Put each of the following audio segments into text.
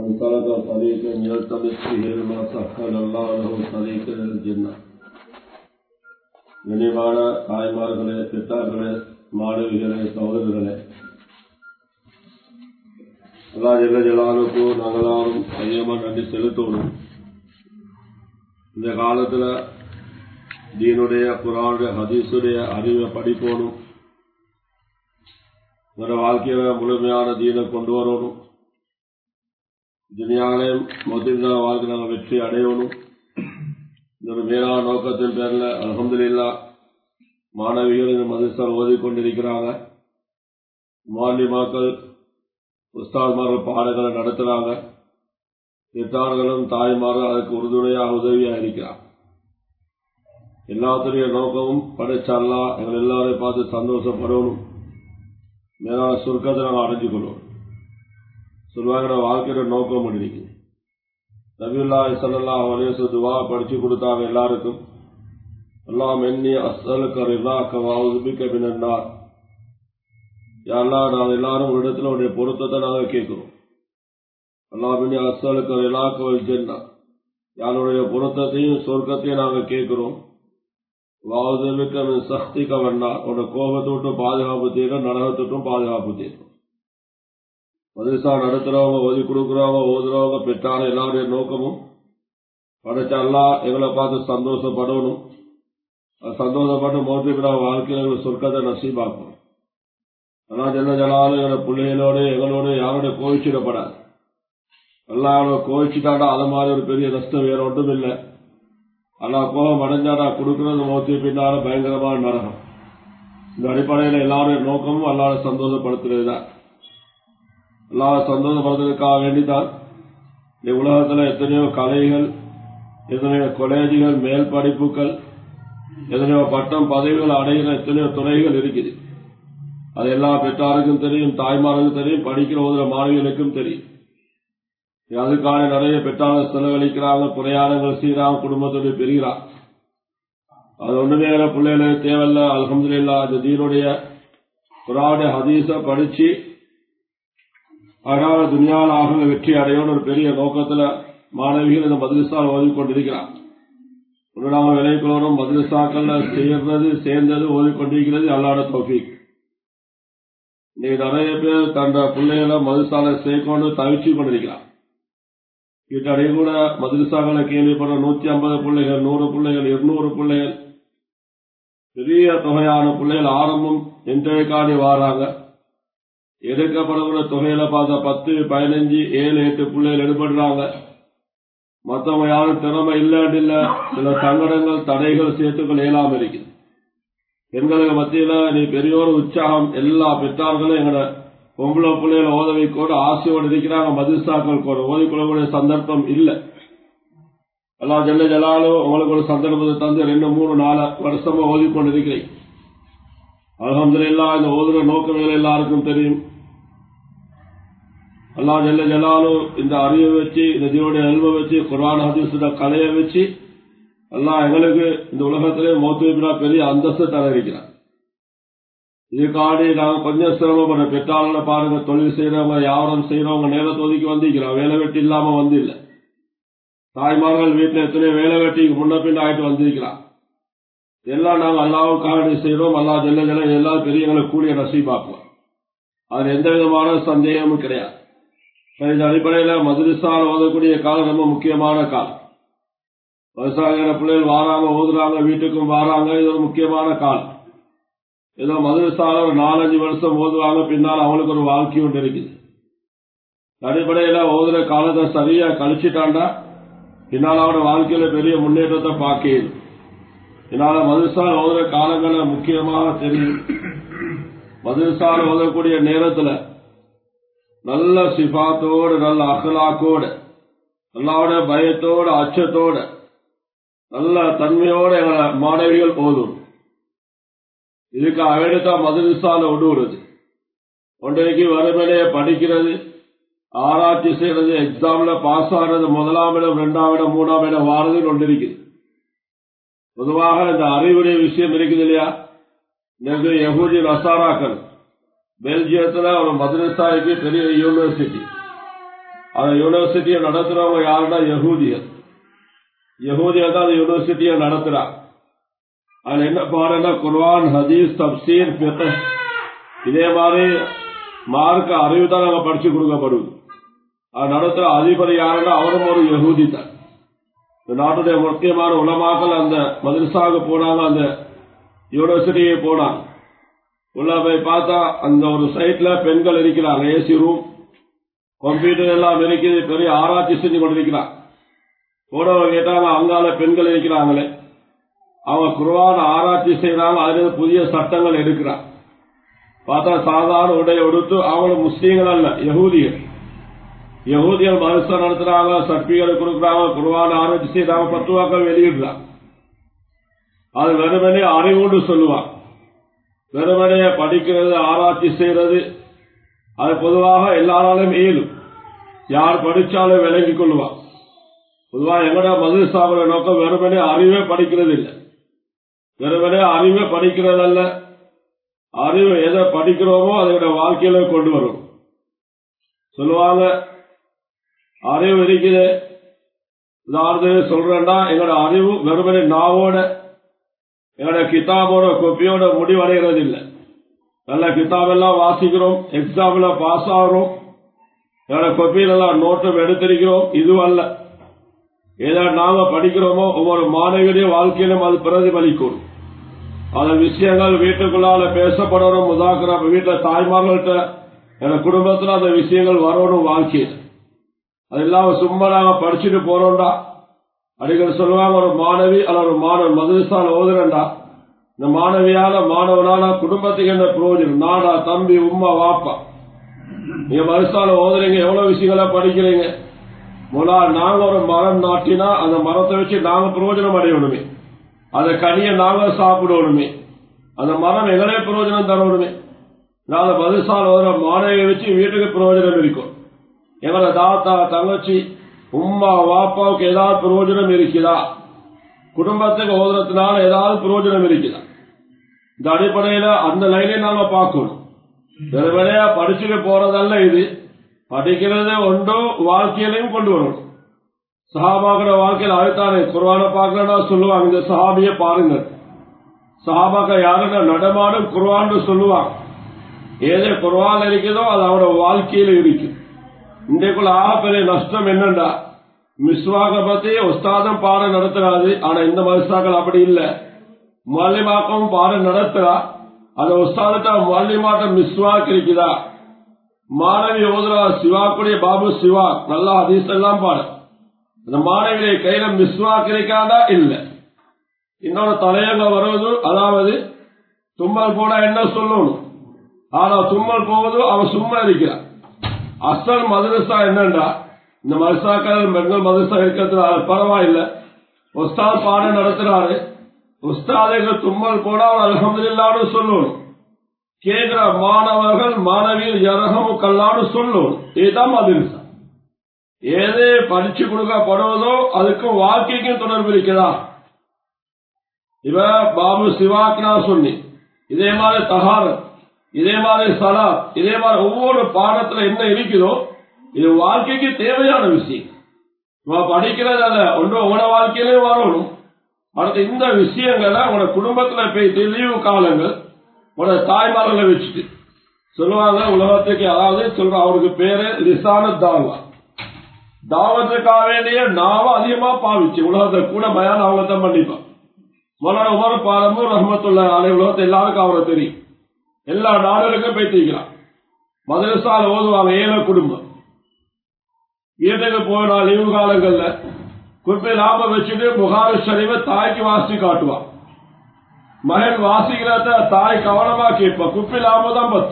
من سلك طريقا يلتمس فيه علما سهل الله له طريقا الى الجنه நினைவான தாய்மார்களே பெற்றார்களே மாணவிகளே சகோதரர்களே அல்லா ஜெல்ல ஜலாலுக்கு நாங்களாரும் ஐயமா நன்றி செலுத்தணும் இந்த காலத்துல தீனுடைய குரானுடைய ஹதீஸுடைய அறிவை படிக்கணும் ஒரு வாழ்க்கையில முழுமையான தீனை கொண்டு வரணும் துனியாலையும் மொத்தின் வாழ்க்கை நாங்கள் வெற்றி அடையணும் இந்த ஒரு மேலான நோக்கத்தின் பேர்ல அலமதுல்லா மாணவிகள் இந்த மதுசால் ஓதிக்கொண்டிருக்கிறாங்க மாலிமாக்கள் உஸ்தாத்மார்கள் பாடங்களை நடத்துறாங்க பெற்றார்களும் தாய்மார்கள் அதுக்கு உறுதுணையாக உதவியா இருக்கிறார் எல்லாத்துடைய நோக்கமும் படைச்சல்லா எங்கள் எல்லாரையும் பார்த்து சந்தோஷப்படணும் மேலான சுருக்கத்தை நாங்கள் அடைஞ்சு கொள்வோம் சொல்லுவாங்க வாழ்க்கையோட நோக்கம் இருக்குது நபியுல்லா சல்லா அலேசு துவா படிச்சு கொடுத்தாங்க எல்லாருக்கும் எல்லாம் எண்ணி அசலுக்கர் இல்லாக்கவாவுபிக்க பின்னார் யாரெல்லாம் நாங்கள் எல்லாரும் ஒரு இடத்துல உடைய பொருத்தத்தை நாங்கள் கேட்கிறோம் எல்லாம் எண்ணி அசலுக்கர் இலாக்கவல் ஜென்னா யாருடைய பொருத்தத்தையும் சொர்க்கத்தையும் நாங்கள் கேட்கிறோம் வாவுதமிக்க சக்தி கவர்னா உன்னோட கோபத்தை விட்டும் பாதுகாப்பு தீரும் நரகத்துட்டும் பாதுகாப்பு தீரும் மதுசா நடத்துறவங்க ஓதி கொடுக்குறவங்க ஓதுறவங்க பெற்றான எல்லாருடைய நோக்கமும் படைச்செல்லாம் எங்களை பார்த்து சந்தோஷப்படணும் சந்தோஷப்பட்டு மோட்டிவிட வாழ்க்கையில் எங்களுக்கு சொர்க்கத்தை நசீபாக்கணும் ஆனால் ஜென்ன ஜலாலும் எங்களை பிள்ளைகளோட எங்களோட யாரோட கோவிச்சிடப்படாது எல்லாம் அவனை கோவிச்சுட்டாடா அது மாதிரி ஒரு பெரிய நஷ்டம் வேற ஒன்றும் இல்லை அல்லா கோபம் அடைஞ்சாடா கொடுக்கறது மோத்தி பின்னால பயங்கரமான நரகம் இந்த அடிப்படையில் எல்லாருடைய நோக்கமும் அல்லாத சந்தோஷப்படுத்துறது தான் எல்லா சந்தோஷப்படுறதுக்காக வேண்டிதான் இந்த உலகத்துல எத்தனையோ கலைகள் எத்தனையோ கொலேஜுகள் மேல் படிப்புகள் எத்தனையோ பட்டம் பதவிகள் அடைகிற எத்தனையோ துறைகள் இருக்குது அது எல்லா பெற்றாருக்கும் தெரியும் தாய்மாருக்கும் தெரியும் படிக்கிற ஓதுற மாணவிகளுக்கும் தெரியும் அதுக்கான நிறைய பெற்றாளர் செலவழிக்கிறாங்க பிரயாணங்கள் செய்யறாங்க குடும்பத்தோடு பெறுகிறார் அது ஒண்ணுமே பிள்ளைகளுக்கு தேவையில்ல அலமதுல்லா அந்த தீனுடைய குரானுடைய ஹதீஸ படிச்சு அழகான துணியால் ஆக வெற்றி அடையோன்னு ஒரு பெரிய நோக்கத்துல மாணவிகள் இந்த மதுரசால் ஓதி கொண்டிருக்கிறார் நாங்கள் விளைக்கொள்ளணும் மதுரசாக்கள்ல செய்யறது சேர்ந்தது ஓதிக்கொண்டிருக்கிறது அல்லாட தோஃபிக் நீ நிறைய பேர் தந்த பிள்ளைகளை மதுசாலை சேர்க்கொண்டு தவிச்சு கொண்டிருக்கிறார் வீட்டடைய கூட மதுரசாக்களை கேள்விப்படுற நூத்தி ஐம்பது பிள்ளைகள் நூறு பிள்ளைகள் இருநூறு பிள்ளைகள் பெரிய தொகையான பிள்ளைகள் ஆரம்பம் இன்றைய வாராங்க எடுக்கப்படுகிற தொகையில பார்த்தா பத்து பதினஞ்சு ஏழு எட்டு பிள்ளைகள் எடுபடுறாங்க மற்றவங்க யாரும் திறமை இல்லாட்டு இல்ல சில சங்கடங்கள் தடைகள் சேர்த்துக்கள் இயலாம இருக்குது பெண்களுக்கு மத்தியில நீ பெரியோர் உற்சாகம் எல்லா பெற்றார்களும் எங்களோட பொம்பளை பிள்ளைகளை ஓதவை கூட ஆசையோடு இருக்கிறாங்க மதுசாக்கள் கூட ஓதிக்கொள்ளக்கூடிய சந்தர்ப்பம் இல்லை எல்லாம் ஜெல்ல ஜலாலும் உங்களுக்கு ஒரு சந்தர்ப்பத்தை தந்து ரெண்டு மூணு நாலு வருஷமா ஓதிக்கொண்டு இருக்கிறேன் அலமதுல்லா இந்த ஓதுற நோக்கங்கள் எல்லாருக்கும் தெரியும் அல்லா ஜெல்ல ஜலாலும் இந்த அறிவை வச்சு இந்த ஜீவனுடைய அல்வை வச்சு குரான் ஹதீஸோட கலையை வச்சு எல்லாம் எங்களுக்கு இந்த உலகத்திலே மௌத்துவினா பெரிய அந்தஸ்து தர இருக்கிறார் இதுக்காடி நாங்க கொஞ்சம் சிரமப்படுற பெற்றாளர்களை பாருங்க தொழில் செய்யறவங்க வியாபாரம் செய்யறவங்க நேரத்தை ஒதுக்கி வந்திருக்கிறோம் வேலை வெட்டி இல்லாம வந்து இல்ல தாய்மார்கள் வீட்டுல எத்தனையோ வேலை வெட்டிக்கு முன்ன பின் ஆயிட்டு வந்திருக்கிறான் எல்லாம் நாங்கள் அல்லாவுக்காக செய்யறோம் அல்லா ஜெல்ல ஜெல்ல எல்லாரும் பெரியவங்களை கூடிய நசீபாக்குவோம் அது எந்த விதமான சந்தேகமும் கிடையாது இந்த அடிப்படையில் மதுரசால் ஓதக்கூடிய காலம் ரொம்ப முக்கியமான காலம் விவசாயிகிற பிள்ளைகள் வாராங்க ஓதுறாங்க வீட்டுக்கும் வாராங்க இது ஒரு முக்கியமான காலம் ஏதோ மதுரசால ஒரு நாலஞ்சு வருஷம் ஓதுவாங்க பின்னால் அவங்களுக்கு ஒரு வாழ்க்கை ஒன்று இருக்குது அடிப்படையில ஓதுற காலத்தை சரியா கழிச்சிட்டாண்டா பின்னால் அவனோட வாழ்க்கையில பெரிய முன்னேற்றத்தை பார்க்கணும் இதனால மதுரசால் ஓதுற காலங்களை முக்கியமாக தெரியும் மதுரசால் ஓதக்கூடிய நேரத்துல நல்ல சிபாத்தோடு நல்ல அகலாக்கோடு நல்லாவோட பயத்தோட அச்சத்தோட நல்ல தன்மையோட எங்களை மாணவிகள் ஓதும் இதுக்கு அவையத்தான் மதுரசால ஒடுவது ஒன்றைக்கு வறுமனையை படிக்கிறது ஆராய்ச்சி செய்யறது எக்ஸாம்ல பாஸ் ஆகிறது முதலாம் இடம் இரண்டாம் இடம் மூணாம் இடம் வாரது ஒன்று இருக்குது பொதுவாக இந்த அறிவுடைய விஷயம் இருக்குது இல்லையா இன்னைக்கு யகுதி நசாராக்கள் பெல்ஜியத்துல ஒரு மதுரசாய்க்கு பெரிய யூனிவர்சிட்டி அந்த யூனிவர்சிட்டியை நடத்துறவங்க யாருன்னா யகூதியர் யகூதியர் தான் அந்த யூனிவர்சிட்டியை நடத்துறாங்க அதுல என்ன பாருன்னா குர்ஆன் ஹதீஸ் தப்சீர் ஃபிக்ஹ் இதே மாதிரி மார்க்க அறிவு தான் நாங்க படிச்சு கொடுக்கப்படுது அது நடத்துற அதிபர் யாருன்னா அவரும் ஒரு யகூதி தான் இந்த நாட்டுடைய முக்கியமான உலமாக்கள் அந்த மதரசாவுக்கு போனாங்க அந்த யூனிவர்சிட்டியே போனாங்க உள்ள போய் பார்த்தா அந்த ஒரு சைட்ல பெண்கள் இருக்கிறாங்க ஏசி ரூம் கம்ப்யூட்டர் எல்லாம் இருக்குது பெரிய ஆராய்ச்சி செஞ்சு கொண்டிருக்கிறாங்க போனவங்க கேட்டாங்க அங்கால பெண்கள் இருக்கிறாங்களே அவங்க குருவான ஆராய்ச்சி செய்யறாங்க அதுல புதிய சட்டங்கள் எடுக்கிறாங்க பார்த்தா சாதாரண உடைய உடுத்து அவங்களும் முஸ்லீம்கள் அல்ல யகூதிகள் யகூதிகள் மனசை நடத்துறாங்க சர்டிபிகேட் கொடுக்குறாங்க குருவான ஆராய்ச்சி செய்யறாங்க பத்துவாக்கள் வெளியிடுறாங்க அது வெறுமனே அறிவுண்டு சொல்லுவாங்க வெறுமனைய படிக்கிறது ஆராய்ச்சி செய்யறது அது பொதுவாக எல்லாராலும் இயலும் யார் படிச்சாலும் விளங்கிக் கொள்வார் பொதுவாக எங்கட மதுசாபன நோக்கம் வெறுமனே அறிவே படிக்கிறது இல்லை வெறுமனே அறிவே படிக்கிறதல்ல அறிவு எதை படிக்கிறோமோ அதோட வாழ்க்கையில கொண்டு வரும் சொல்லுவாங்க அறிவு இருக்குது உதாரணத்துக்கு சொல்றேன்னா எங்களோட அறிவு வெறுமனே நாவோட எங்களோட கிதாபோட கொப்பியோட முடிவடைகிறது இல்லை நல்ல கிதாபெல்லாம் வாசிக்கிறோம் எக்ஸாம்ல பாஸ் ஆகிறோம் எங்களோட கொப்பியிலெல்லாம் நோட்டம் எடுத்திருக்கிறோம் இது அல்ல ஏதோ நாம படிக்கிறோமோ ஒவ்வொரு மாணவியுடைய வாழ்க்கையிலும் அது பிரதிபலிக்கும் அந்த விஷயங்கள் வீட்டுக்குள்ளால பேசப்படணும் முதாக்கிற வீட்டுல தாய்மார்கள்ட்ட என் குடும்பத்துல அந்த விஷயங்கள் வரணும் வாழ்க்கையில் அது இல்லாம சும்மா நாங்க படிச்சுட்டு போறோம்டா அடிக்கடி சொல்லுவாங்க ஒரு மாணவி அல்ல ஒரு மாணவன் மதுரசால ஓதுறேன்டா இந்த மாணவியால மாணவனால குடும்பத்துக்கு என்ன பிரயோஜனம் நாடா தம்பி உம்மா வாப்பா நீங்க மதுரசால ஓதுறீங்க எவ்வளவு விஷயங்கள படிக்கிறீங்க முலா நாங்க ஒரு மரம் நாட்டினா அந்த மரத்தை வச்சு நாங்க பிரயோஜனம் அடையணுமே அந்த கனியை நாங்க சாப்பிடணுமே அந்த மரம் எங்களே பிரயோஜனம் தரணுமே நான் மதுசால ஓதுற மாணவியை வச்சு வீட்டுக்கு பிரயோஜனம் இருக்கும் எங்களோட தாத்தா தங்கச்சி உம்மா வாப்பாவுக்கு ஏதாவது பிரயோஜனம் இருக்குதா குடும்பத்துக்கு ஓதுறதுனால ஏதாவது பிரயோஜனம் இருக்குதா இந்த அடிப்படையில அந்த லைனை நாம பார்க்கணும் வெறுமனையா படிச்சுட்டு போறதல்ல இது படிக்கிறது ஒன்றும் வாழ்க்கையிலையும் கொண்டு வரணும் சஹாபாக்கிற வாழ்க்கையில் அழைத்தானே குர்வான பார்க்கறா சொல்லுவாங்க இந்த சஹாபிய பாருங்க சஹாபாக்க யாருன்னா நடமாடும் குர்வான்னு சொல்லுவாங்க ஏதே குர்வான் இருக்குதோ அது அவரோட வாழ்க்கையில இருக்கு இன்றைக்குள்ள ஆக பெரிய நஷ்டம் என்னண்டா மிஸ்வாக பத்தி உஸ்தாதம் பாடம் நடத்துறாது ஆனா இந்த மனுஷாக்கள் அப்படி இல்ல மல்லிமாக்கவும் பாடம் நடத்துறா அந்த உஸ்தாதத்தை மல்லிமாட்ட மிஸ்வாக் இருக்குதா மாணவி ஓதுரா சிவாக்குடைய பாபு சிவா நல்லா ஹதீஸ் எல்லாம் பாடு அந்த மாணவியை கையில மிஸ்வாக் இருக்காதா இல்ல இன்னொரு தலையங்க வருவது அதாவது தும்மல் போனா என்ன சொல்லணும் ஆனா தும்மல் போவது அவன் சும்மா இருக்கிறான் அசல் மதரசா என்னண்டா இந்த மதரசாக்கள் பெண்கள் மதரசா இருக்கிறது பரவாயில்ல உஸ்தாத் பாடம் நடத்துறாரு உஸ்தாதுக்கு தும்மல் போனா அவர் அலமதுல்லான்னு சொல்லணும் கேட்கிற மாணவர்கள் மாணவியில் யரகமும் கல்லான்னு சொல்லணும் இதுதான் மதரசா ஏது படிச்சு கொடுக்கப்படுவதோ அதுக்கும் வாழ்க்கைக்கும் தொடர்பு இருக்கிறதா இவ பாபு சிவாக்கு நான் சொன்னேன் இதே மாதிரி தகாரத் இதே மாதிரி சலா இதே மாதிரி ஒவ்வொரு பாடத்துல என்ன இருக்குதோ இது வாழ்க்கைக்கு தேவையான விஷயம் இவன் படிக்கிறது அல்ல ஒன்றும் உன வாழ்க்கையிலே வரணும் அடுத்து இந்த விஷயங்களை உன குடும்பத்துல போயிட்டு லீவு காலங்கள் உன தாய்மார்களை வச்சுட்டு சொல்லுவாங்க உலகத்துக்கு அதாவது சொல்ற அவருக்கு பேரு ரிசான தாவா தாவத்துக்காக வேண்டிய நாவ அதிகமா பாவிச்சு உலகத்தை கூட பயான் அவங்க தான் பண்ணிப்பான் மொலான உமர் பாலமும் ரஹமத்துள்ள அலை உலகத்தை எல்லாருக்கும் அவரை தெரியும் எல்லா நாடுகளுக்கும் பேசிக்கிறான் மதரசால ஓதுவாங்க ஏழை குடும்பம் வீட்டுக்கு போனா லீவு காலங்கள்ல குப்பை லாப வச்சுட்டு புகாரி ஷரீஃபை தாய்க்கு வாசி காட்டுவான் மகன் வாசிக்கிறத தாய் கவனமா கேட்பா குப்பை லாபம் தான் பத்து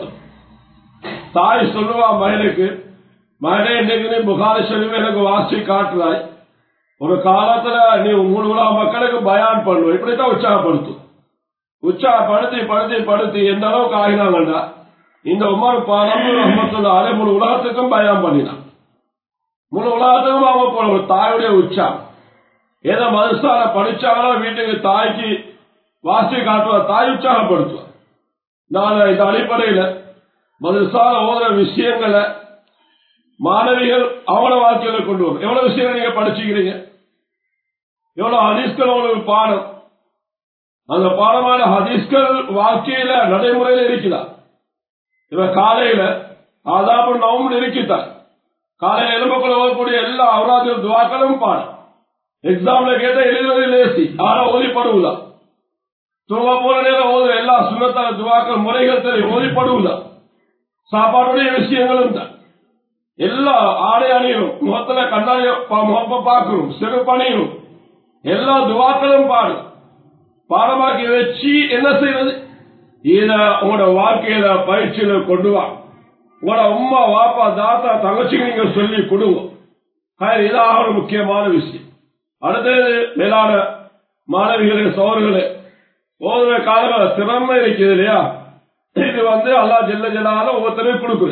தாய் சொல்லுவா மகனுக்கு மகனே இன்னைக்கு நீ புகாரி ஷரீஃப் எனக்கு வாசி காட்டுறாய் ஒரு காலத்துல நீ உங்களோட மக்களுக்கு பயான் பண்ணுவ இப்படித்தான் உற்சாகப்படுத்தும் உற்சாகப்படுத்தி படுத்தி படுத்தி எந்த அளவுக்கு ஆகினாங்கடா இந்த உமர் பாலமு ரஹமத்துல்லாலே முழு உலகத்துக்கும் பயம் பண்ணினான் முழு உலகத்துக்கும் அவங்க போன ஒரு தாயுடைய உற்சாகம் ஏதோ மதுசால படிச்சாங்களோ வீட்டுக்கு தாய்க்கு வாசி காட்டுவா தாய் உற்சாகப்படுத்துவா நான் இந்த அடிப்படையில மதுசால ஓதுற விஷயங்களை மாணவிகள் அவங்கள வாழ்க்கையில கொண்டு வரும் எவ்வளவு விஷயம் நீங்க படிச்சுக்கிறீங்க எவ்வளவு ஹதீஸ்கள் உங்களுக்கு பாடம் அந்த பாடமான ஹதீஸ்கள் வாழ்க்கையில நடைமுறையில இருக்குதா இவ காலையில ஆதாபு நவம்பு இருக்குதா காலையில எலும்புக்குள்ள ஓதக்கூடிய எல்லா அவராஜர் துவாக்களும் பாடம் எக்ஸாம்ல கேட்ட எழுதுறது லேசி ஆனா ஓதிப்படுவதா தூங்க போற நேரம் ஓதுற எல்லா சுண்ணத்தான துவாக்கள் முறைகள் தெரியும் ஓதிப்படுவதா சாப்பாடுடைய விஷயங்களும் தான் எல்லா ஆடை அணியும் முகத்துல கண்ணாடி முகப்ப பார்க்கணும் செருப்பு அணியணும் எல்லா துவாக்களும் பாடும் பாடமாக்கி வச்சு என்ன செய்யறது இத உங்களோட வாழ்க்கையில பயிற்சியில கொண்டு வா உங்களோட உமா வாப்பா தாத்தா தங்கச்சிக்கு நீங்க சொல்லி கொடுங்க ஹயர், இதாக ஒரு முக்கியமான விஷயம் அடுத்தது மேலான மாணவிகளே சோழர்களே ஓதுற காலங்கள திறமை இருக்குது இல்லையா இது வந்து அல்லா ஜெல்ல ஜெல்லால ஒவ்வொருத்தரையும் கொடுக்குது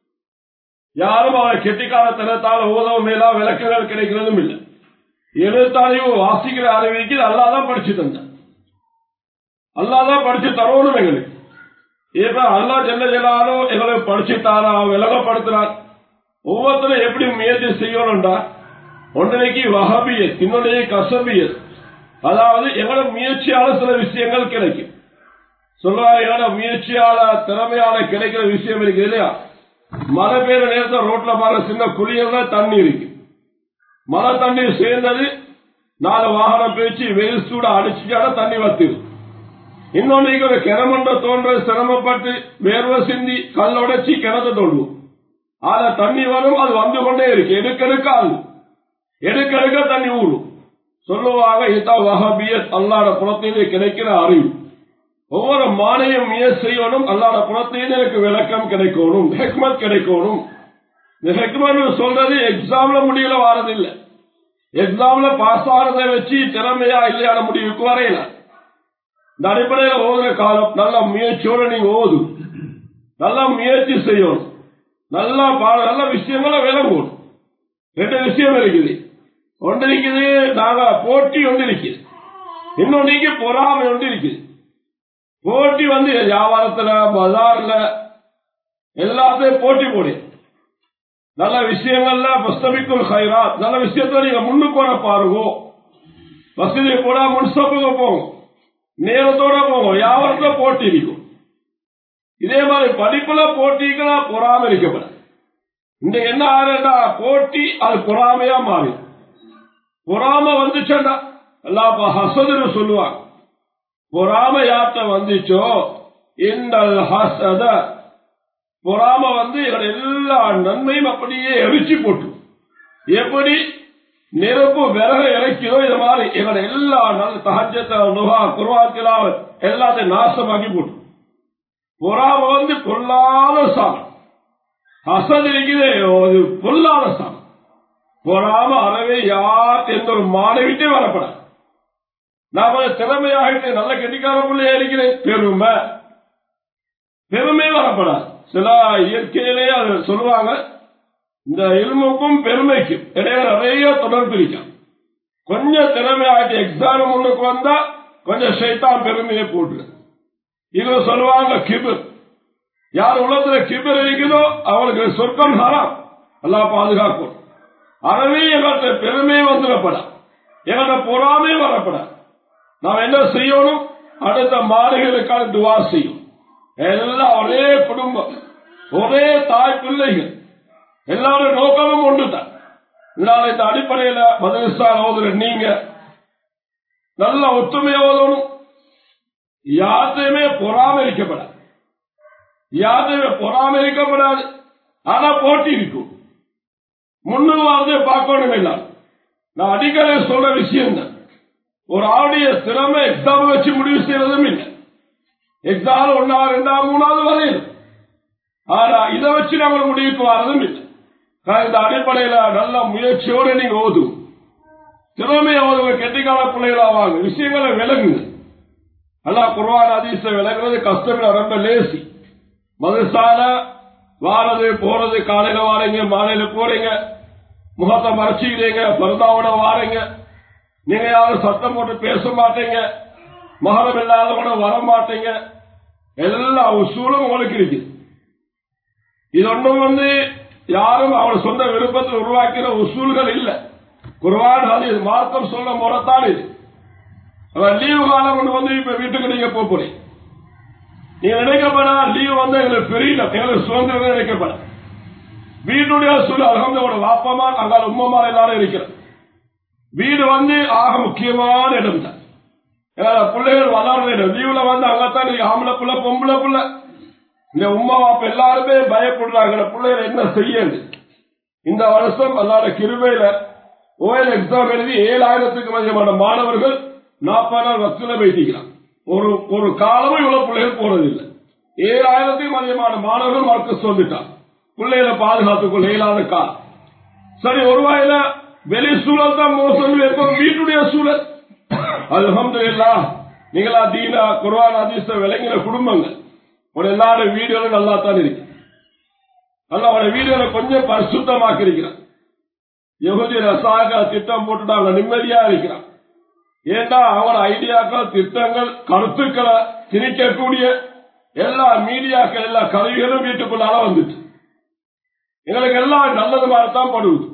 யாரும் அவன் கெட்டிக்கால தினத்தால் ஓதவும் மேலா விளக்கங்கள் கிடைக்கிறதும் இல்லை எழுத்தாலையும் வாசிக்கிற அறிவிக்கு அல்லாதான் படிச்சு தந்தான் அல்லாதான் படிச்சு தரணும் எங்களுக்கு இப்ப அல்லா ஜெல்ல ஜெல்லாலும் எங்களுக்கு படிச்சு தாரா விலகப்படுத்துறான் ஒவ்வொருத்தரும் எப்படி முயற்சி செய்யணும்டா ஒன்றைக்கு வஹபியத் இன்னொன்றைக்கு கசபியத் அதாவது எங்களோட முயற்சியால சில விஷயங்கள் கிடைக்கும் சொல்லுவாங்க எங்களோட முயற்சியால திறமையால கிடைக்கிற விஷயம் இருக்கு இல்லையா மழை பெய்யுற நேரத்தில் ரோட்ல பாரு சின்ன குளியல்ல தண்ணி இருக்கு மழை தண்ணீர் சேர்ந்தது நாலு வாகனம் பேச்சு வெயில் சூட அடிச்சுட்டால தண்ணி வத்துது இன்னொன்னைக்கு ஒரு கிணமண்ட தோன்ற சிரமப்பட்டு வேர்வை சிந்தி கல் உடைச்சி கிணத்தை தோண்டுவோம் அதுல தண்ணி வரும் அது வந்து கொண்டே இருக்கு எடுக்க எடுக்க ஆகும் எடுக்க எடுக்க தண்ணி ஊறும் சொல்லுவாங்க இதான் வஹபியத் அல்லாட புறத்திலே கிடைக்கிற அறிவு ஒவ்வொரு மானியம் முயற்சி செய்யணும் அல்லாட புறத்திலே எனக்கு விளக்கம் கிடைக்கணும் ஹெக்மத் கிடைக்கணும் இந்த ஹெக்மத் சொல்றது எக்ஸாம்ல முடியல வாரதில்லை எக்ஸாம்ல பாஸ் ஆகிறதை வச்சு திறமையா இல்லையான முடிவுக்கு வரையல இந்த அடிப்படையில் ஓதுற காலம் நல்ல முயற்சியோட நீங்க ஓது நல்லா முயற்சி செய்யணும் நல்லா பாட நல்ல விஷயங்கள விளங்கணும் ரெண்டு விஷயம் இருக்குது ஒன்று இருக்குது நாங்க போட்டி ஒன்று இருக்குது இன்னொன்னைக்கு பொறாமை ஒன்று இருக்குது போட்டி வந்து வியாபாரத்துல பஜார்ல எல்லாத்தையும் போட்டி போடு நல்ல விஷயங்கள்ல புஸ்தமிக்குள் ஹைராத் நல்ல விஷயத்துல நீங்க முன்னுக்கு வர பாருங்க வசதி கூட முன்சப்புக்கு போகும் நேரத்தோட போகும் வியாபாரத்துல போட்டி இருக்கும் இதே மாதிரி படிப்புல போட்டிகளா பொறாம இருக்கப்பட இந்த என்ன ஆறுடா போட்டி அது பொறாமையா மாறி பொறாம வந்துச்சா அல்லா ஹசதுன்னு சொல்லுவாங்க பொறாம யார்த்த வந்துச்சோ இந்த ஹசத பொறாம வந்து இவட எல்லா நன்மையும் அப்படியே எரிச்சு போட்டு எப்படி நெருப்பு விறகு இறக்கியோ இது மாதிரி இவட எல்லா நல்ல தகஜத்தை நுகா குருவாக்கிலாவ எல்லாத்தையும் நாசமாக்கி போட்டு பொறாம வந்து பொல்லாத சாமம் ஹசத் இருக்குது அது பொல்லாத சாமம் பொறாம அறவே யார் எந்த ஒரு மாணவிட்டே வரப்படாது நான் கொஞ்சம் திறமையாகிட்டு நல்ல கெட்டிக்கார பிள்ளையா இருக்கிறேன் பெருமை பெருமை வரப்படாது சில இயற்கையிலேயே அது சொல்லுவாங்க இந்த இருமுக்கும் பெருமைக்கும் இடையில நிறைய தொடர்பு இருக்கும் கொஞ்சம் திறமையாகிட்டு எக்ஸாம் முன்னுக்கு வந்தா கொஞ்சம் ஷைத்தான் பெருமையை போட்டு இது சொல்லுவாங்க கிபர் யார் உலகத்துல கிபர் இருக்குதோ அவளுக்கு சொர்க்கம் ஹராம் எல்லாம் பாதுகாக்கும் அறவே எங்கள்கிட்ட பெருமை வந்துடப்பட எங்கள்கிட்ட பொறாமே வரப்பட நாம் என்ன செய்யணும் அடுத்த மாடுகளுக்கான துவா செய்யும் எல்லாம் ஒரே குடும்பம் ஒரே தாய் பிள்ளைகள் எல்லாரோட நோக்கமும் ஒன்றுதான் இதனால இந்த அடிப்படையில மதரசான் ஓதுற நீங்க நல்ல ஒத்துமையா ஓதணும் யாத்தையுமே பொறாமரிக்கப்படாது யாத்தையுமே பொறாமரிக்கப்படாது ஆனா போட்டி இருக்கும் முன்னு வந்து பார்க்கணும் இல்லை நான் அடிக்கடி சொல்ற விஷயம் தான் ஒரு ஆளுடைய திறமை எக்ஸாம் வச்சு முடிவு செய்யறதும் இல்லை எக்ஸாம் ஒன்னா ரெண்டா மூணாவது வரையும் ஆனா இதை வச்சு நம்ம முடிவுக்கு வரதும் இல்லை இந்த அடிப்படையில நல்ல முயற்சியோடு நீங்க ஓதும் திறமையை ஓதுங்க கெட்டிக்கால பிள்ளைகளா வாங்க விஷயங்களை விளங்குங்க நல்லா குர்வான் அதிச விளங்குறது கஷ்டம் ரொம்ப லேசி மதுசால வாரது போறது காலையில வாரீங்க மாலையில போறீங்க முகத்தை மறைச்சிக்கிறீங்க பரதாவோட வாரீங்க நீங்க யாரும் சத்தம் போட்டு பேச மாட்டீங்க மகரம் இல்லாதவங்க வர மாட்டீங்க எல்லா உசூலும் உங்களுக்கு இருக்கு இது ஒன்றும் வந்து யாரும் அவர் சொந்த விருப்பத்தில் உருவாக்கிற உசூல்கள் இல்ல குர்வான் ஹதீஸ் மார்க்கம் சொல்ல முறத்தான் இது லீவு காலம் கொண்டு வந்து இப்ப வீட்டுக்கு நீங்க போக போறீங்க நீங்க நினைக்கப்படா லீவ் வந்து எங்களுக்கு ஃப்ரீடம் எங்களுக்கு சுதந்திரம் நினைக்கப்பட வீட்டுடைய சூழல் அலகம்தோட வாப்பமா அங்கால உம்மமா எல்லாரும் இருக்கிறோம் வீடு வந்து ஆக முக்கியமான இடம் தான் பிள்ளைகள் வளர்ற இடம் லீவ்ல வந்து அங்கத்தான் நீங்க ஆம்பளை புள்ள பொம்பளை புள்ள இந்த உமா வாப்ப எல்லாருமே பயப்படுறாங்க பிள்ளைகள் என்ன செய்யுது இந்த வருஷம் அல்லாத கிருபையில ஓஎல் எக்ஸாம் எழுதி ஏழாயிரத்துக்கு அதிகமான மாணவர்கள் நாற்பது நாள் வசூல பேசிக்கிறான் ஒரு ஒரு காலமும் இவ்வளவு பிள்ளைகள் போறதில்லை ஏழாயிரத்துக்கும் அதிகமான மாணவர்கள் மார்க்கஸ் வந்துட்டான் பிள்ளைகளை பாதுகாத்துக் கொள்ள இயலாத காலம் சரி ஒரு வாயில வெளி சூழல் தான் மோசம் இருக்கும் வீட்டுடைய சூழல் அல்ஹம்துலில்லா நீங்களா தீனா குர்ஆன் ஹதீஸ விளங்கின குடும்பங்கள் ஒரு எல்லாரும் வீடுகளும் நல்லா தான் இருக்கு அல்ல அவட வீடுகளை கொஞ்சம் பரிசுத்தமாக்கி இருக்கிறான் யகுதி ரசாக திட்டம் போட்டுட்டாங்க நிம்மதியா இருக்கிறான் ஏண்டா அவன் ஐடியாக்கள் திட்டங்கள் கருத்துக்களை திணிக்கக்கூடிய எல்லா மீடியாக்கள் எல்லா கருவிகளும் வீட்டுக்குள்ளால வந்துட்டு எங்களுக்கு எல்லாம் நல்லது மாதிரிதான் படுவது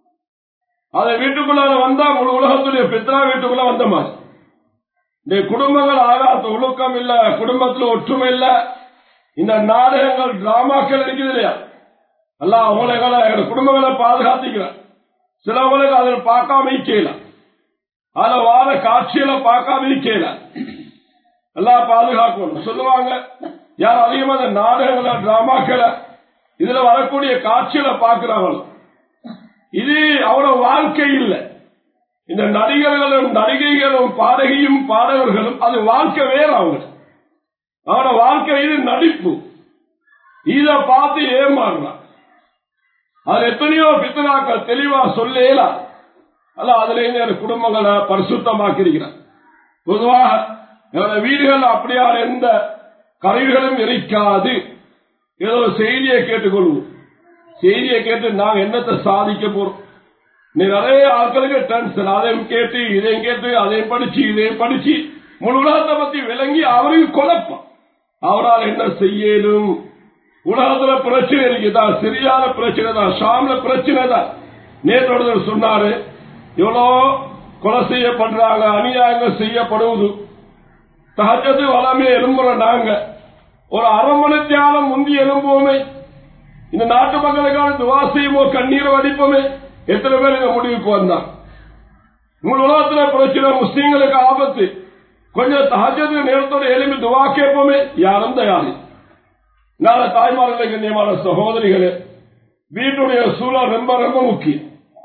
அதை வீட்டுக்குள்ளால வந்தா முழு உலகத்துடைய பித்ரா வீட்டுக்குள்ள வந்த மாதிரி இந்த குடும்பங்கள் ஆகாத ஒழுக்கம் இல்ல குடும்பத்துல ஒற்றுமை இல்ல இந்த நாடகங்கள் டிராமாக்கள் இருக்குது இல்லையா எல்லாம் அவங்களை எங்களை குடும்பங்களை பாதுகாத்துக்கிறார் சிலவங்களுக்கு அதில் பார்க்காம செய்யலாம் அதுல வார காட்சியில பார்க்காம செய்யலாம் எல்லாம் பாதுகாக்கணும் சொல்லுவாங்க யார் அதிகமா இந்த நாடகங்களை டிராமாக்களை இதுல வரக்கூடிய காட்சியில பாக்குறாங்களோ இது அவரோட வாழ்க்கை இல்லை இந்த நடிகர்களும் நடிகைகளும் பாடகியும் பாடகர்களும் அது வாழ்க்கை வேற அவங்க அவரோட வாழ்க்கை இது நடிப்பு இத பார்த்து ஏமாறுறான் அது எத்தனையோ பித்தனாக்கள் தெளிவா சொல்லேலாம் அல்ல அதுல இருந்து குடும்பங்களை பரிசுத்தமாக்கிருக்கிறார் பொதுவாக என்னோட வீடுகள் அப்படியா எந்த கருவிகளும் எரிக்காது ஏதோ செய்தியை கேட்டுக்கொள்வோம் செய்தியை கேட்டு நாங்க என்னத்தை சாதிக்க போறோம் நீ நிறைய ஆட்களுக்கு டென்ஷன் அதையும் கேட்டு இதையும் கேட்டு அதையும் படிச்சு இதையும் படிச்சு முழு உலகத்தை பத்தி விளங்கி அவருக்கு குழப்பம் அவரால் என்ன செய்யலும் உலகத்துல பிரச்சனை இருக்குதான் சிரியால பிரச்சனை தான் ஷாம்ல பிரச்சனை தான் நேற்றோட சொன்னாரு எவ்வளோ கொலை செய்யப்படுறாங்க அநியாயங்கள் செய்யப்படுவது தகச்சது வளமே எலும்புற நாங்க ஒரு அரை மணி தியானம் முந்தி எலும்புவோமே இந்த நாட்டு மக்களுக்கான துவா செய்யுமோ கண்ணீரை வடிப்போமே எத்தனை பேர் இந்த முடிவுக்கு வந்தான் உங்கள் உலகத்துல பிரச்சனை முஸ்லீம்களுக்கு ஆபத்து கொஞ்சம் தகஜது நேரத்தோட எழுப்பி துவா கேட்போமே யாரும் தயாரி நாளை தாய்மார்கள் கண்ணியமான சகோதரிகளே வீட்டுடைய சூழல் ரொம்ப ரொம்ப முக்கியம்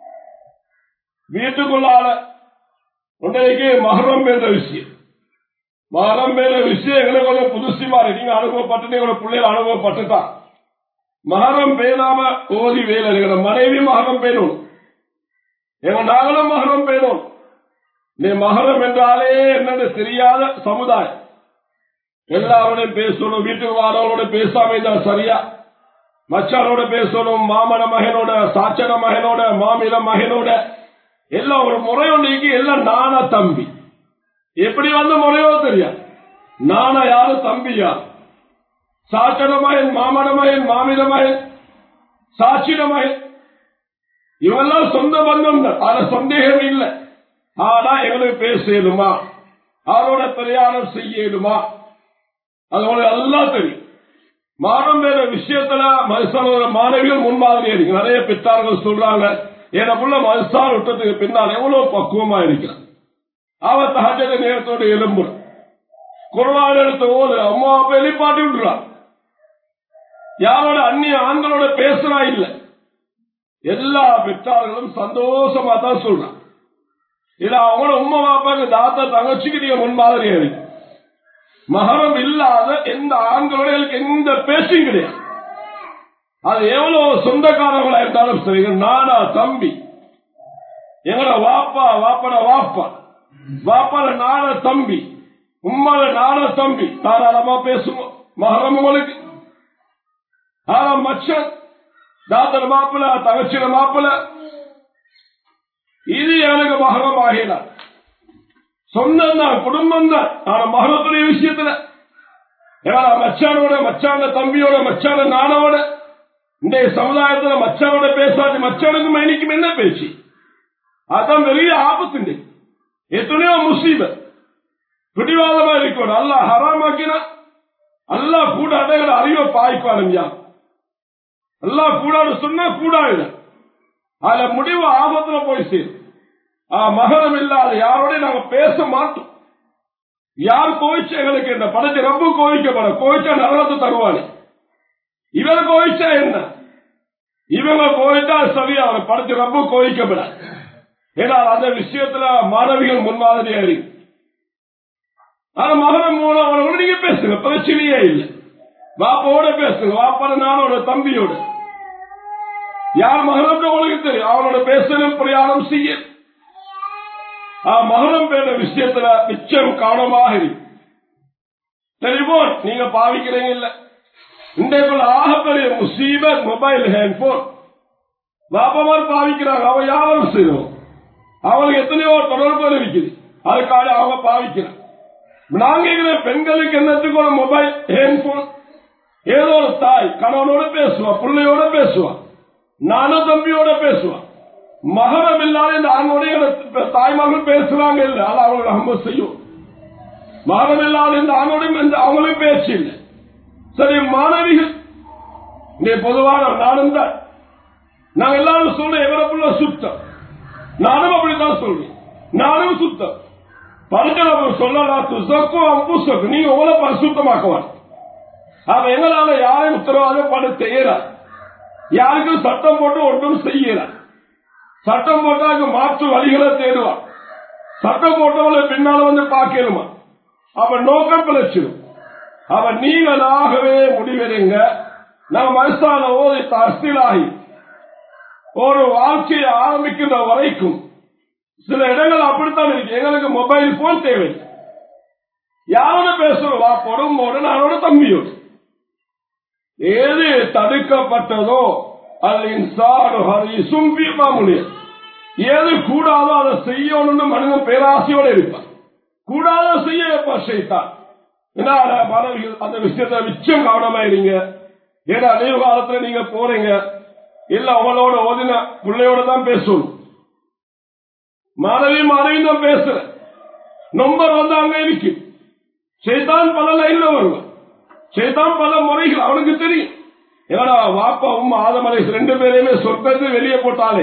வீட்டுக்குள்ளால உன்னைக்கு மகரம் என்ற விஷயம் மகரம் என்ற விஷயம் எங்களுக்கு கொஞ்சம் புதுசு மாதிரி நீங்க அனுபவப்பட்டு உங்களோட பிள்ளைகள் அனுபவப்பட்டுதான் மகரம் பேணாம ஓதி வேலை எங்களோட மனைவி மகரம் பேணும் எங்க நாங்களும் மகரம் பேணும் நீ மகரம் என்றாலே என்னன்னு தெரியாத சமுதாயம் எல்லாரோடையும் பேசணும் வீட்டுக்கு வாரவங்களோட பேசாம இருந்தா சரியா மச்சானோட பேசணும் மாமன மகனோட சாச்சன மகனோட மாமில மகனோட எல்லாம் ஒரு முறை ஒன்றைக்கு எல்லாம் நானா தம்பி எப்படி வந்த முறையோ தெரியாது நானா யாரு தம்பி யார் சாச்சன மகன் மாமன மகன் மாமில மகன் சாட்சின மகன் இவெல்லாம் சொந்த பந்தம் தான் அதுல சந்தேகம் இல்லை ஆனா எங்களுக்கு பேசலுமா அவரோட பிரயாணம் செய்யலுமா அது உங்களுக்கு எல்லாம் தெரியும் மானம் வேற விஷயத்துல மனுஷனோட மாணவிகள் முன்மாதிரி இருக்கு நிறைய பித்தார்கள் சொல்றாங்க எனக்குள்ள மனுஷார் விட்டதுக்கு பின்னால் எவ்வளவு பக்குவமா இருக்கிறான் அவ தகஜத நேரத்தோட எலும்புற குரவான எடுத்த போது அம்மா அப்ப வெளிப்பாட்டி விடுறான் யாரோட அந்நிய ஆண்களோட பேசுறா இல்ல எல்லா பெற்றார்களும் சந்தோஷமா தான் சொல்றான் இல்ல அவங்களோட உமா பாப்பாக்கு தாத்தா தங்கச்சிக்கு நீங்க முன்மாதிரி இருக்கு மகரம் இல்லாத எந்த ஆண்களோட எந்த பேச்சும் கிடையாது அது எவ்வளவு சொந்தக்காரங்களா இருந்தாலும் சரி நானா தம்பி எங்கட வாப்பா வாப்பட வாப்பா வாப்பாட நான தம்பி உம்மால நான தம்பி தாராளமா பேசுவோம் மகரம் உங்களுக்கு ஆனா மச்சன் தாத்தன மாப்பிள தகச்சின மாப்பிள இது எனக்கு மகரம் ஆகினார் சொந்தம் தான் குடும்பம் தான் ஆனா மகனத்துடைய விஷயத்துல மச்சானோட மச்சான தம்பியோட மச்சான நானோட இன்றைய சமுதாயத்துல மச்சனோட பேசாது மச்சனுக்கும் மைனிக்கும் என்ன பேச்சு அதான் பெரிய ஆபத்து எத்தனையோ முசீபத் பிடிவாதமா இருக்கணும் அல்ல ஹராமாக்கினா அல்லா கூட அடைகிற அறிவை பாய்ப்பானுங்க அல்லா கூடாது சொன்னா கூடாது அதுல முடிவு ஆபத்துல போய் சேரும் மகரம் இல்லாத யாரோட நாங்க பேச மாட்டோம் யார் கோவிச்ச எங்களுக்கு என்ன படைச்ச ரொம்ப கோவிக்கப்பட கோவிச்சா நரகத்தை தருவானே இவன் கோவிச்சா என்ன இவங்க கோவிச்சா சரியா அவனை படைச்ச ரொம்ப கோவிக்கப்பட ஏன்னா அந்த விஷயத்துல மாணவிகள் முன்மாதிரியா இருக்கு ஆனா மகனம் மூலம் அவனோட நீங்க பேசுங்க பிரச்சனையே இல்லை வாப்பாவோட பேசுங்க வாப்பாட நானோட தம்பியோட யார் மகனம் உங்களுக்கு தெரியும் அவனோட பேசணும் பிரயாணம் செய்ய மகனம் பேர விஷயத்துல மிச்சம் கவனமாக இருக்கு டெலிபோன் நீங்க பாவிக்கிறீங்க இல்ல இன்றைக்குள்ள ஆகப்பெரிய முசீபத் மொபைல் ஹேண்ட்போன் பாப்பமார் பாவிக்கிறாங்க அவன் யாரும் செய்யணும் அவனுக்கு எத்தனையோ தொடர்பு இருக்குது அதுக்காக அவங்க பாவிக்கிறான் நாங்க பெண்களுக்கு என்னத்துக்கு ஒரு மொபைல் ஹேண்ட்போன் ஏதோ ஒரு தாய் கணவனோட பேசுவா பிள்ளையோட பேசுவா நானும் தம்பியோட பேசுவான் மகரம் இல்லாத இந்த ஆணோடைய தாய்மார்கள் பேசுறாங்க இல்ல அது அவங்களுக்கு ரொம்ப செய்யும் மகரம் இல்லாத இந்த ஆணோடையும் இந்த அவங்களும் பேச்சு இல்லை சரி மாணவிகள் நீ பொதுவான நானும் தான் நாங்க எல்லாரும் சொல்றேன் எவரப்புள்ள சுத்தம் நானும் அப்படித்தான் சொல்றேன் நானும் சுத்தம் பரிசனம் சொல்லலாம் துசக்கும் அம்புசக்கும் நீங்க உங்களை பரிசுத்தமாக்குவார் அவன் எங்களால யாரையும் உத்தரவாதப்பட செய்யறார் யாருக்கும் சட்டம் போட்டு ஒன்றும் செய்யறார் சட்டம் போட்டாங்க மாற்று வழிகளை தேடுவான் சட்டம் போட்டவங்களை பின்னால வந்து பார்க்கணுமா அவன் நோக்கம் பிழைச்சிடும் அவன் நீங்களாகவே முடிவெடுங்க நம்ம மனசான ஓதை தஸ்திலாகி ஒரு வாழ்க்கையை ஆரம்பிக்கின்ற வரைக்கும் சில இடங்கள் அப்படித்தான் இருக்கு எங்களுக்கு மொபைல் போன் தேவை யாரோட பேசுறோம் வாப்போடும் நானோட தம்பியோடு ஏது தடுக்கப்பட்டதோ அது இன்சாடு சும்பியமா முடியும் ஏது கூடாதோ அதை செய்யணும்னு மனிதன் பேராசையோட இருப்பான் கூடாத செய்ய வைப்பான் செய்தான் அந்த விஷயத்த மிச்சம் கவனமா இருங்க ஏன்னா அனைவு காலத்துல நீங்க போறீங்க இல்ல அவளோட ஓதின பிள்ளையோட தான் பேசணும் மாணவி மாணவி தான் பேசுற நம்பர் வந்து அங்க இருக்கு செய்தான் பல லைன்ல வருவான் செய்தான் பல முறைகள் அவனுக்கு தெரியும் ஏன்னா வாப்பா உமா ஆதமலை ரெண்டு பேரையுமே சொர்க்கத்தை வெளியே போட்டாலே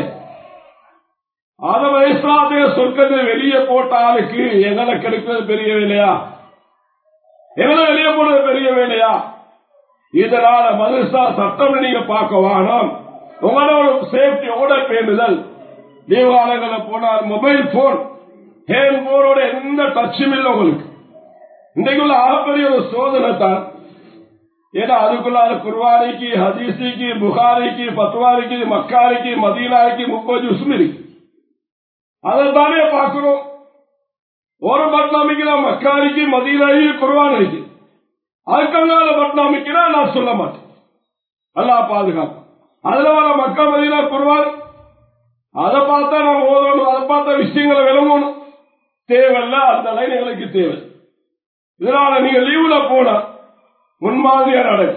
ஆதமலை சொர்க்கத்தை வெளியே போட்ட ஆளுக்கு எங்களை கெடுக்கிறது பெரிய வேலையா எங்களை வெளியே போடுறது பெரிய வேலையா இதனால மதுசா சட்டம் நீங்க பார்க்க வேணாம் உங்களோட சேஃப்டியோட பேணுதல் தீவாலயங்களை போனால் மொபைல் போன் ஹேண்ட் போனோட எந்த டச்சும் இல்லை உங்களுக்கு இன்றைக்குள்ள ஆகப்பெரிய ஒரு சோதனை தான் ஏன்னா அதுக்குள்ள குர்வானிக்கு ஹதீசிக்கு புகாரிக்கு பத்வாரிக்கு மக்காரிக்கு மதீனாரிக்கு முப்பது ஜூஸும் இருக்கு அதை தானே பார்க்கிறோம் ஒரு பட்னாமிக்கிறா மக்காரிக்கு மதீனாரி குர்வான் இருக்கு அதுக்கங்கால பட்னாமிக்கிறா நான் சொல்ல மாட்டேன் அல்லா பாதுகாப்பு அதுல வர மக்கா மதீனா குர்வான் அதை பார்த்தா நம்ம ஓதணும் அதை பார்த்த விஷயங்களை விளங்கணும் தேவையில்ல அந்த லைன் எங்களுக்கு தேவை இதனால நீங்க லீவுல போனா முன்மாதிரியா நடக்கு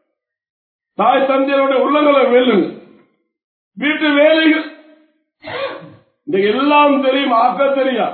தாய் தந்தையருடைய உள்ளங்களை வெல்லுங்க வீட்டு வேலைகள் இந்த எல்லாம் தெரியும் ஆக்க தெரியா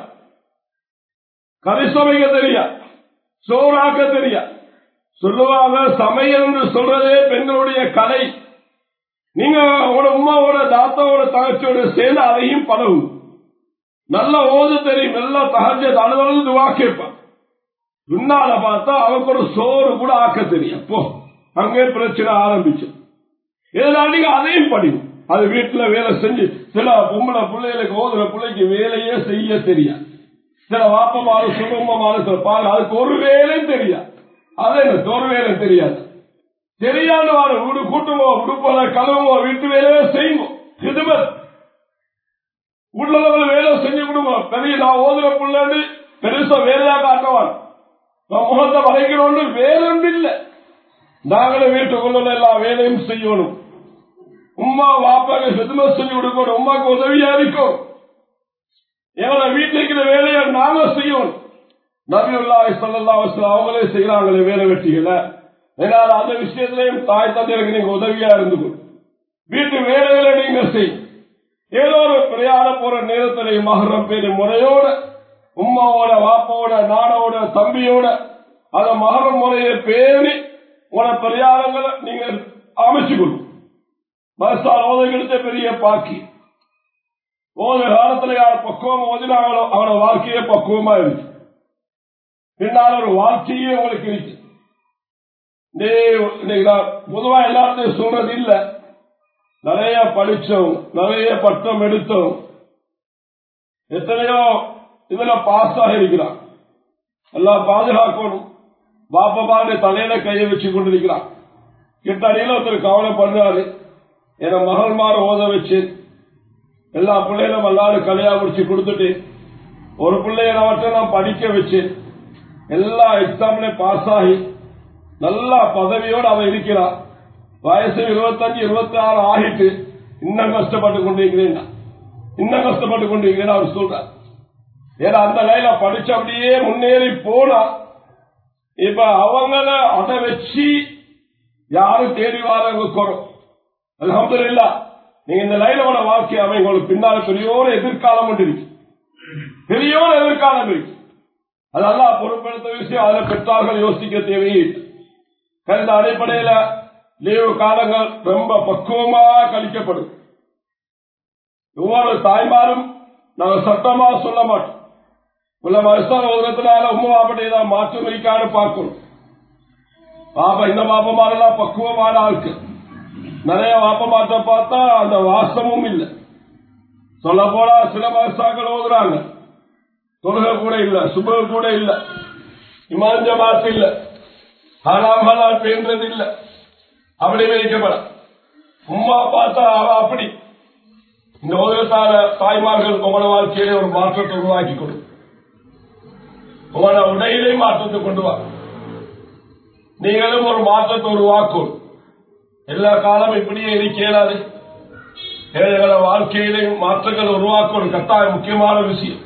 கதை சமைக்க தெரியா சோறாக்க தெரியா சொல்லுவாங்க சமையல் என்று சொல்றதே பெண்களுடைய கலை நீங்க உங்களோட உமாவோட தாத்தாவோட தகச்சியோட சேர்ந்து அதையும் பழகும் நல்ல ஓது தெரியும் நல்லா தகஜ அலுவலகம் துவா கேட்பான் பின்னால பார்த்தா அவனுக்கு ஒரு சோறு கூட ஆக்க தெரியும் போ அங்கே பிரச்சனை ஆரம்பிச்சு இதனால நீங்க அதையும் படிக்கும் அது வீட்டுல வேலை செஞ்சு சில பொம்பளை பிள்ளைகளுக்கு ஓதுற பிள்ளைக்கு வேலையே செய்ய தெரியாது சில வாப்பமாறு சுகமாறு சில பாரு அதுக்கு ஒரு வேலையும் தெரியாது அது என்ன ஒரு வேலை தெரியாது தெரியாத வாரு வீடு கூட்டுமோ உடுப்போல கலவமோ வீட்டு வேலையே செய்வோம் இதுமர் உள்ளவங்களை வேலை செஞ்சு கொடுங்க பெரிய நான் ஓதுற பிள்ளைன்னு பெருசா வேலையா காட்டுவான் முகத்தை வரைக்கிறோன்னு வேலொன்று இல்லை நாங்களும் வீட்டுக்குள்ள எல்லா வேலையும் செய்யணும் உமா வாப்பாக்கு செதுமை செஞ்சு கொடுக்கணும் உமாக்கு உதவியா இருக்கும் எங்களை வீட்டில் இருக்கிற வேலையை நாங்க செய்யணும் நபியுல்லா சொல்லல்லா அவங்களே செய்யறாங்களே வேலை வெட்டிகளை ஏன்னா அந்த விஷயத்திலையும் தாய் தந்தையருக்கு நீங்க உதவியா இருந்துக்கும் வீட்டு வேலைகளை நீங்க செய் ஏதோ ஒரு பிரயாணம் போற நேரத்தில் மகரம் பேரு முறையோட உம்மாவோட வாப்பாவோட நானோட தம்பியோட அத மகரம் முறையை பேணி உங்களோட பிரயாணங்களை நீங்க அமைச்சுக்கணும் மனசால் ஓதைகளுக்கு பெரிய பாக்கி ஓத காலத்துல யார் பக்குவம் ஓதினாங்களோ அவனோட வாழ்க்கையே பக்குவமா இருக்கு பின்னால் ஒரு வாழ்க்கையே உங்களுக்கு இருக்கு இன்னைக்கு நான் பொதுவா எல்லாத்தையும் சொல்றது இல்ல நிறைய படிச்சோம் நிறைய பட்டம் எடுத்தோம் எத்தனையோ இதுல பாஸ் ஆகி இருக்கிறான் எல்லாம் பாதுகாக்கணும் பாப்பமாரு தலையில கையை வச்சு கொண்டிருக்கிறான் கிட்டடியில ஒருத்தர் கவலை பண்றாரு என மகள்மார ஓத வச்சு எல்லா பிள்ளைகளும் எல்லாரும் கல்யாணம் முடிச்சு கொடுத்துட்டு ஒரு பிள்ளைய மட்டும் நான் படிக்க வச்சு எல்லா எக்ஸாம்லயும் பாஸ் ஆகி நல்ல பதவியோடு அவன் இருக்கிறான் வயசு இருபத்தஞ்சு இருபத்தி ஆறு ஆகிட்டு இன்னும் கஷ்டப்பட்டு கொண்டிருக்கிறேன் இன்னும் கஷ்டப்பட்டு கொண்டிருக்கிறேன் அவர் சொல்றார் ஏன்னா அந்த லைல படிச்ச அப்படியே முன்னேறி போனா இப்ப அவங்கள அதை வச்சு யாரும் தேடி வாரவங்க குறம் அலமது இல்ல நீங்க இந்த லைனோட வாழ்க்கை அமைங்க உங்களுக்கு பின்னால பெரியோர எதிர்காலம் ஒன்று இருக்கு பெரியோர எதிர்காலம் இருக்கு அதெல்லாம் பொறுப்பெடுத்த விஷயம் அதில் பெற்றார்கள் யோசிக்க தேவையே கருந்த அடிப்படையில லீவு காலங்கள் ரொம்ப பக்குவமா கழிக்கப்படும் ஒவ்வொரு தாய்மாரும் நாங்க சட்டமா சொல்ல மாட்டோம் உள்ள வருஷம் உலகத்தினால உண்மை பாப்பட்டை ஏதாவது மாற்றம் இருக்கான்னு பார்க்கணும் பாப்பா இந்த பாப்பமாரெல்லாம் பக்குவமான ஆளுக்கு நிறைய வாப்பமாத்த பார்த்தா அந்த வாசமும் இல்லை சொல்ல போனா சில வருஷங்கள் ஓதுறாங்க தொழுகை கூட இல்ல சுப கூட இல்ல இமாஞ்ச மாசு இல்ல ஹராம் ஹலால் பேன்றது இல்ல அப்படி வைக்கப்பட உமா பார்த்தா அவ அப்படி இந்த உலகத்தால தாய்மார்கள் உங்களோட வாழ்க்கையிலே ஒரு மாற்றத்தை உருவாக்கி கொடு உங்களோட உடையிலே மாற்றத்தை கொண்டு வா நீங்களும் ஒரு மாற்றத்தை உருவாக்கும் எல்லா காலம் இப்படியே இருக்கிறாரு ஏழைகள வாழ்க்கையிலையும் மாற்றங்கள் உருவாக்கணும் கட்டாயம் முக்கியமான விஷயம்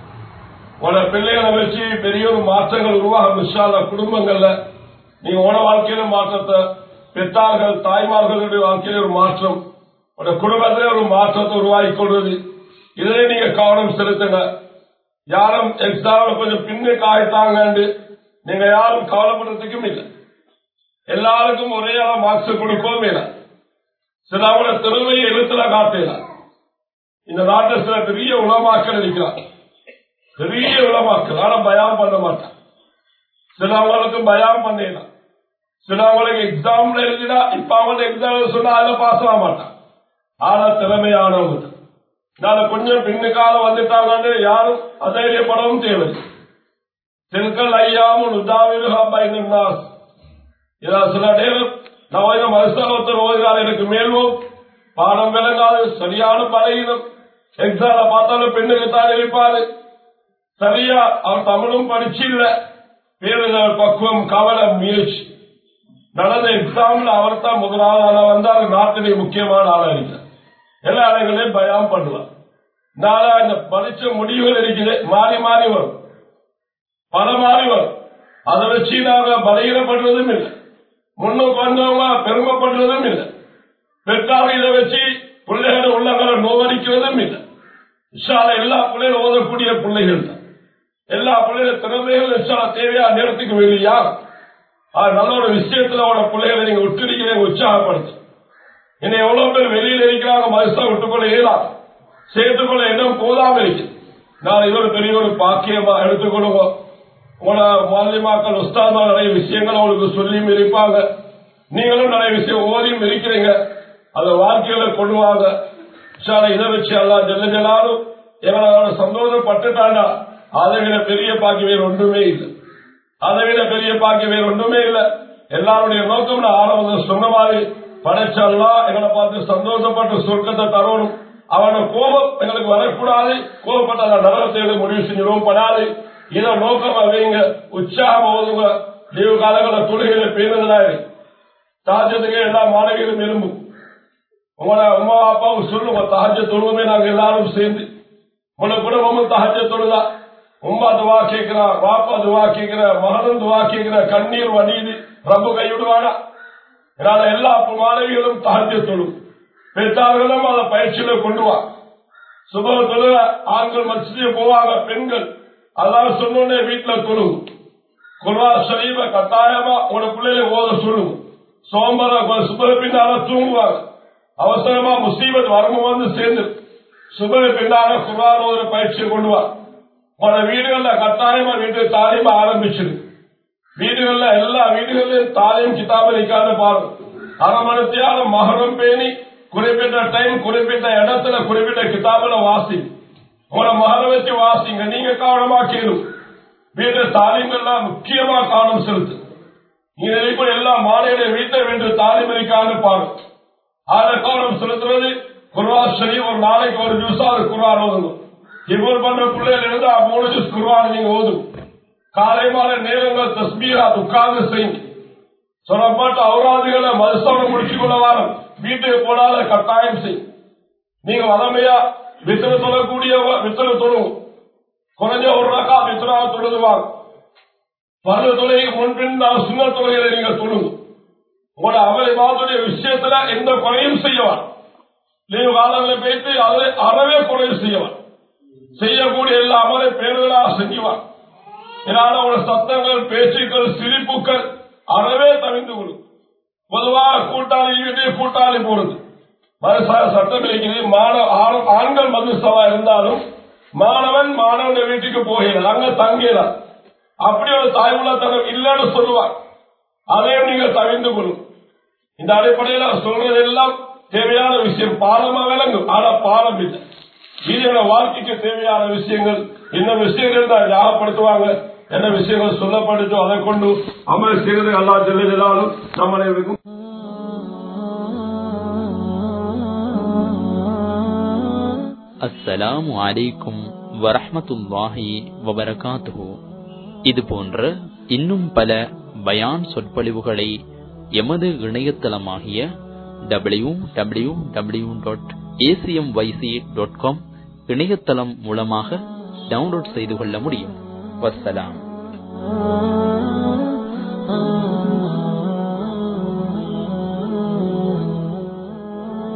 உன பிள்ளைகளை வச்சு பெரிய ஒரு மாற்றங்கள் உருவாகும் விஷால குடும்பங்கள்ல நீங்க உன வாழ்க்கையில மாற்றத்தை பெற்றார்கள் தாய்மார்களுடைய வாழ்க்கையில ஒரு மாற்றம் உன குடும்பத்திலே ஒரு மாற்றத்தை உருவாக்கி கொள்வது இதிலே நீங்க கவனம் செலுத்துங்க யாரும் எக்ஸாம்ல கொஞ்சம் பின்னு காய்த்தாங்கன்னு நீங்க யாரும் கவலைப்படுறதுக்கும் இல்லை எல்லாருக்கும் ஒரே அளவு மார்க்ஸ் கொடுக்கவும் இல்லை சில அவங்கள திறமையை எழுத்துல காட்டலாம் இந்த நாட்டில் சில பெரிய உலமாக்கள் இருக்கிறார் பெரிய உலமாக்கள் ஆனா பயம் பண்ண மாட்டான் சிலவங்களுக்கு பயம் பண்ணலாம் சிலவங்களுக்கு எக்ஸாம்ல எழுதினா இப்ப அவங்க எக்ஸாம் சொன்னா அதுல பாஸ் ஆக மாட்டான் ஆனா திறமையானவங்க நாளை கொஞ்சம் பின்னுக்காலம் வந்துட்டாங்கன்னு யாரும் அதைரியப்படவும் தேவை திருக்கள் ஐயாமும் உதாவிலுகா பயனாஸ் இதா சில நேரம் நான் மருத்துவத்தில் ஓதுகிறார் எனக்கு மேல்வோம் பாடம் விளங்காது சரியான பழகினம் எக்ஸால பார்த்தாலும் பெண்ணுக்கு தான் இருப்பாரு சரியா அவர் தமிழும் படிச்சு இல்ல பேருதல் பக்குவம் கவலை முயற்சி நடந்த எக்ஸாம்ல அவர் தான் முதலாவது ஆளா வந்தால் நாட்டிலே முக்கியமான ஆளா இருக்கிறார் எல்லா இடங்களையும் பயம் பண்ணுவார் நாளா இந்த பரிச்ச முடிவுகள் இருக்குது மாறி மாறி வரும் பல மாறி வரும் அதை வச்சு நாங்க பலகீனப்படுறதும் இல்லை முன்னுக்கு வந்தவங்க பெருமைப்படுறதும் இல்லை பெற்றார்கள் இதை வச்சு பிள்ளைகளை உள்ளங்களை நோவடிக்கிறதும் இல்லை இஷால எல்லா பிள்ளைகளும் ஓதக்கூடிய பிள்ளைகள் தான் எல்லா பிள்ளைகளும் திறமைகள் இஷால தேவையா நேரத்துக்கு வெளியா அது நல்ல ஒரு விஷயத்துல அவட பிள்ளைகளை நீங்க விட்டுருக்கிறீங்க உற்சாகப்படுத்து இன்னும் எவ்வளவு பேர் வெளியில இருக்கிறாங்க மனுஷா விட்டுக்கொள்ள இயலாம் சேர்த்துக்கொள்ள இடம் போதாம இருக்கு நான் இது ஒரு பெரிய ஒரு பாக்கியமா எடுத்துக்கொள்ளுங்க உங்களோட மாலிமாக்கள் உஸ்தாதா நிறைய விஷயங்கள் உங்களுக்கு சொல்லியும் இருப்பாங்க நீங்களும் நிறைய விஷயம் ஓதியும் இருக்கிறீங்க அதை வாழ்க்கையில கொண்டு வாங்க இதை வச்சு எல்லாம் ஜெல்ல ஜெல்லாலும் எங்களோட சந்தோஷப்பட்டுட்டாண்டா அதை விட பெரிய பாக்கி வேறு ஒன்றுமே இல்லை அதை விட பெரிய பாக்கி வேறு ஒன்றுமே இல்லை எல்லாருடைய நோக்கம் நான் ஆரம்பத்தில் சொன்ன மாதிரி படைச்சல்லாம் எங்களை பார்த்து சந்தோஷப்பட்டு சொர்க்கத்தை தரணும் அவனோட கோபம் எங்களுக்கு வரக்கூடாது கோபப்பட்ட அந்த நரகத்தை முடிவு செஞ்சிடும் படாது இதை நோக்கம் வைங்க உற்சாகம் ஓதுங்க லீவு காலங்கள தொழுகையில பேருந்தா தாஜத்துக்கு எல்லா மாணவிகளும் விரும்பும் உங்களோட அம்மா அப்பாவும் சொல்லுங்க தகஜ தொழுவுமே நாங்க எல்லாரும் சேர்ந்து உங்களோட குடும்பமும் தகஜ தொழுதா உமா துவா கேட்கிறா பாப்பா துவா கேட்கிற மகனும் துவா கேட்கிற கண்ணீர் வடியுது ரப்பு கைவிடுவானா இதனால எல்லா மாணவிகளும் தகஜ தொழும் பெற்றார்களும் அதை பயிற்சியில கொண்டு வா சுப தொழுக ஆண்கள் மசிதிய போவாங்க பெண்கள் அதான் சொன்னோடனே வீட்டுல தொழுகும் குர்வா ஷரீப கட்டாயமா உங்களோட பிள்ளைகளை ஓத சொல்லுங்க சோம்பர சுபர பின்னால தூங்குவாங்க அவசரமா முசீபத் வரம்பு வந்து சேர்ந்து சுபர பின்னால குர்வான் ஓதுற பயிற்சியை கொண்டு வா உங்களோட வீடுகள்ல கட்டாயமா வீட்டு தாலிமா ஆரம்பிச்சிரு வீடுகள்ல எல்லா வீடுகளிலும் தாலியும் கிதாப நிக்காத பாருங்க அரை மணித்தியால மகரம் பேணி குறிப்பிட்ட டைம் குறிப்பிட்ட இடத்துல குறிப்பிட்ட கிதாபுல வாசி உங்களோட மகரை வச்சு வாசிங்க நீங்க கவனமா கேளும் வீட்டு தாலிங்கள்லாம் முக்கியமா கவனம் செலுத்து நீங்க இப்ப எல்லா மாநில வீட்டை வென்று தாலிம் இருக்கான்னு பாருங்க அதை கவனம் செலுத்துறது குர்வான் சரி ஒரு நாளைக்கு ஒரு ஜூஸாவது குர்வான் ஓதணும் இவர் பண்ற பிள்ளைகள் இருந்தா மூணு ஜூஸ் குர்வான் நீங்க ஓதும் காலை மாலை நேரங்கள் தஸ்மீரா உட்கார்ந்து செய்யுங்க சொல்லப்பட்ட அவுராதிகளை மதுசவனம் முடிச்சு கொள்ள வாரம் வீட்டுக்கு போனால கட்டாயம் செய்யும் நீங்க வளமையா வித்தனை சொல்லக்கூடிய வித்தனை தொழுவும் குறைஞ்ச ஒரு ரக்கா வித்தனாக தொழுதுவாங்க பருவ தொலைக்கு முன்பின் சுண்ண தொலைகளை நீங்க தொழுங்க உங்களோட அவரை மாதிரிய விஷயத்துல எந்த குறையும் செய்யவான் நீங்க காலங்களில் பேசி அதை அறவே குறையும் செய்யவான் செய்யக்கூடிய எல்லா அமலை பேர்களாக செஞ்சுவான் இதனால உங்களோட சத்தங்கள் பேச்சுக்கள் சிரிப்புகள் அறவே தவிர்த்து கொள்ளும் பொதுவாக கூட்டாளி வீட்டு கூட்டாளி போறது மதுசார சட்டம் இருக்கிறது மாணவ ஆண்கள் மதுசவா இருந்தாலும் மாணவன் மாணவன் வீட்டுக்கு போகிறார் அங்க தங்கிறார் அப்படி ஒரு தாய்வுள்ளத்தனம் இல்லைன்னு சொல்லுவார் அதையும் நீங்க தவிர்த்து கொள்ளும் இந்த அடிப்படையில் சொல்றது எல்லாம் தேவையான விஷயம் பாலமா விளங்கும் ஆனா பாலம் இல்லை இது வாழ்க்கைக்கு தேவையான விஷயங்கள் இந்த விஷயங்கள் தான் ஞாபகப்படுத்துவாங்க என்ன விஷயங்கள் சொல்லப்பட்டுச்சோ அதை கொண்டு அமல் செய்வது அல்லா ஜெல்லாலும் நம்ம இருக்கும் அஸ்ஸலாமு அலைக்கும் வரஹமத்துல்லாஹி வபரகாத்துஹு இது போன்ற இன்னும் பல பயான் சொற்பொழிவுகளை எமது இணையதளமாகிய W W W dot A C M Y C dot com இணையதளம் மூலமாக டவுன்லோட் செய்து கொள்ள முடியும் வசலாம்